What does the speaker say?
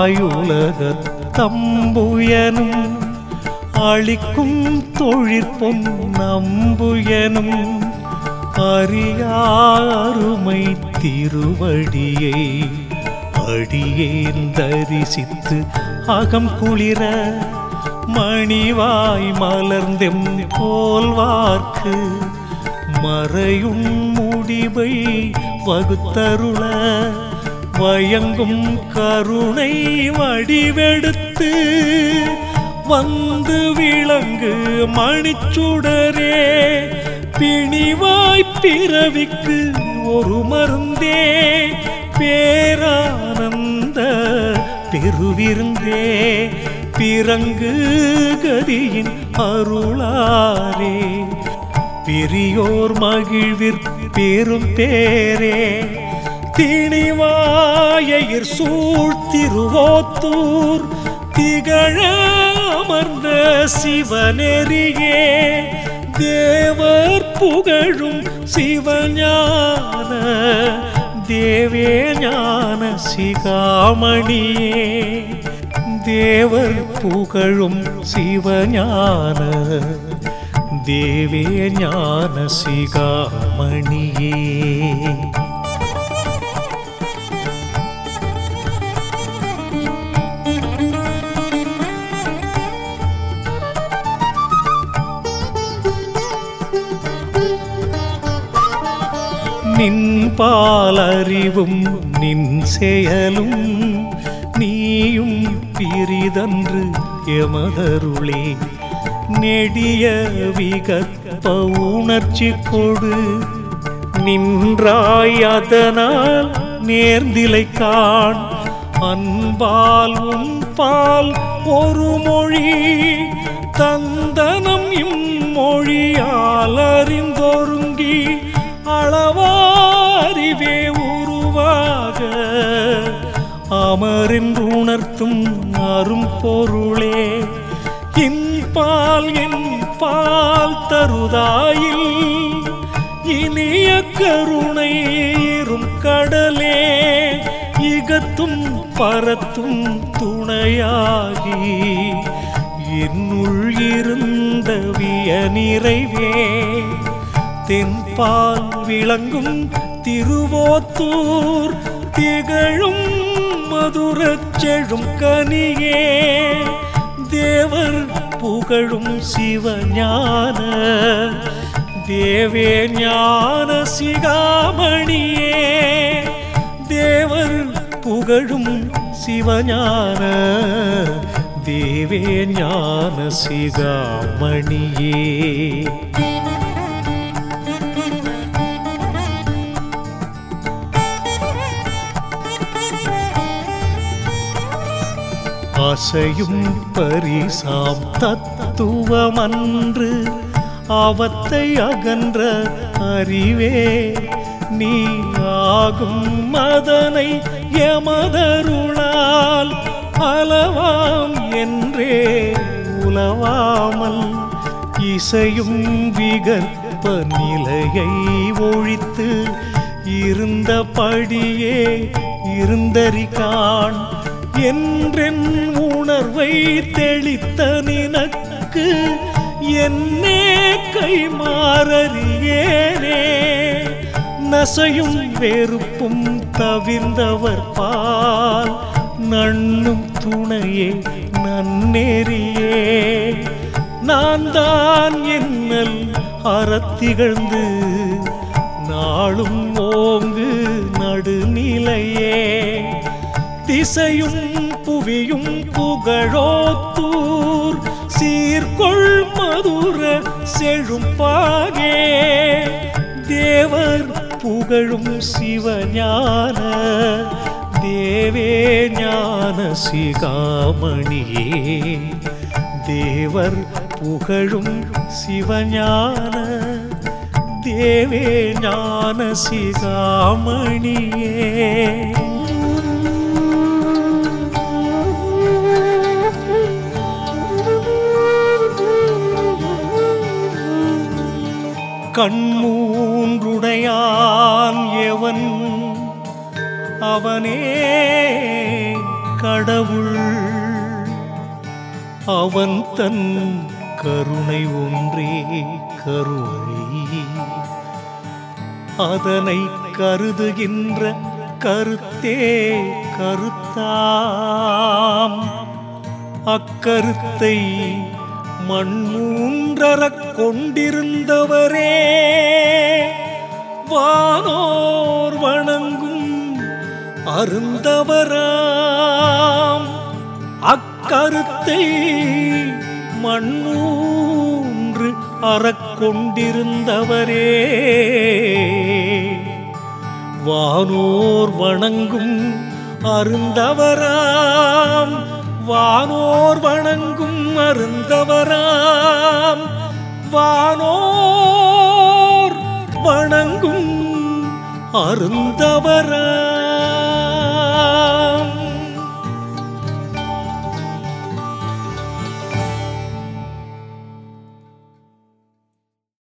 ஆயுலக தம்புயனும் அளிக்கும் தொழிற்பொன் நம்புயனும் அறியாருமை திருவடியை அடியேன் தரிசித்து அகம் குளிர மணிவாய் மலர்ந்தெம் போல்வார்க்கு மறையும் முடிவை வகுத்தருள வயங்கும் கருணை வடிவெடுத்து வந்து விளங்கு மணிச்சுடரே பிணிவாய் பிறவிக்கு ஒரு மருந்தே பேரானந்த பெருவிருந்தே பிறங்கு கதியின் அருளாரே பெரியோர் மகிழ்விற் பெரும் பேரே திணிவாயையர் சூழ்த்திருவோத்தூர் திகழ அமர்ந்த சிவநெறியே தேவர் புகழும் சிவஞான தேவே ஞான சிகாமணியே தேவர் புகழும் சிவஞான தேவே ஞான சிகாமணியே நின் பாலறிவும் நின் செயலும் நீயும் பிரிதன்று எமதருளே நெடிய விகற்ப உணர்ச்சி கொடு நின்றாய் அதனால் நேர்ந்திலை காண் அன்பால் உன் பால் ஒரு மொழி தந்தனம் இம்மொழியால் அறிந்தொருங்கி அளவாரிவே உருவாக அமரின்று உணர்த்தும் அரும் பொருளே இன்பால் என் பால் தருதாயில் இனிய கருணை இரும் கடலே இகத்தும் பரத்தும் துணையாகி என்னுள் இருந்த விய நிறைவே தென்பால் விளங்கும் திருவோத்தூர் திகழும் மதுரச் செழும் கனியே தேவர் புகழும் சிவஞான தேவே ஞான சிகாமணியே தேவர் புகழும் சிவஞான தேவே ஞான சிகாமணியே ஆசையும் பரிசாம் தத்துவமன்று அவத்தை அகன்ற அறிவே நீ ஆகும் மதனை எமதருளால் அளவாம் என்றே உலவாமல் இசையும் விகற்ப நிலையை ஒழித்து இருந்தபடியே இருந்தறிகான் என்றென் உணர்வை தெளித்த நினக்கு என்னே கைமாறறியேனே நசையும் வெறுப்பும் தவிர்ந்தவர் பால் நண்ணும் துணையே நன்னேறியே நான் தான் என்னல் அறத்திகழ்ந்து நாளும் ஓங்கு நடுநிலையே திசையும் புவியும் புகழோத்தூர் சீர்கொள் மதுர செழும்பாகே தேவர் புகழும் சிவஞான தேவே ஞான சிகாமணியே தேவர் புகழும் சிவஞான தேவே ஞான சிகாமணியே கண்மூன்றுடையான் எவன் அவனே கடவுள் அவன் தன் கருணை ஒன்றே கருணை அதனை கருதுகின்ற கருத்தே கருத்தாம் அக்கருத்தை மண்மூன்றரக் கொண்டிருந்தவரே வானோர் வணங்கும் அருந்தவராம் அக்கருத்தை மண்மூன்று அறக் கொண்டிருந்தவரே வானோர் வணங்கும் அருந்தவராம் வானோர் வணங்கும் அருந்தவராம் வானோர் வணங்கும் அருந்தவராம்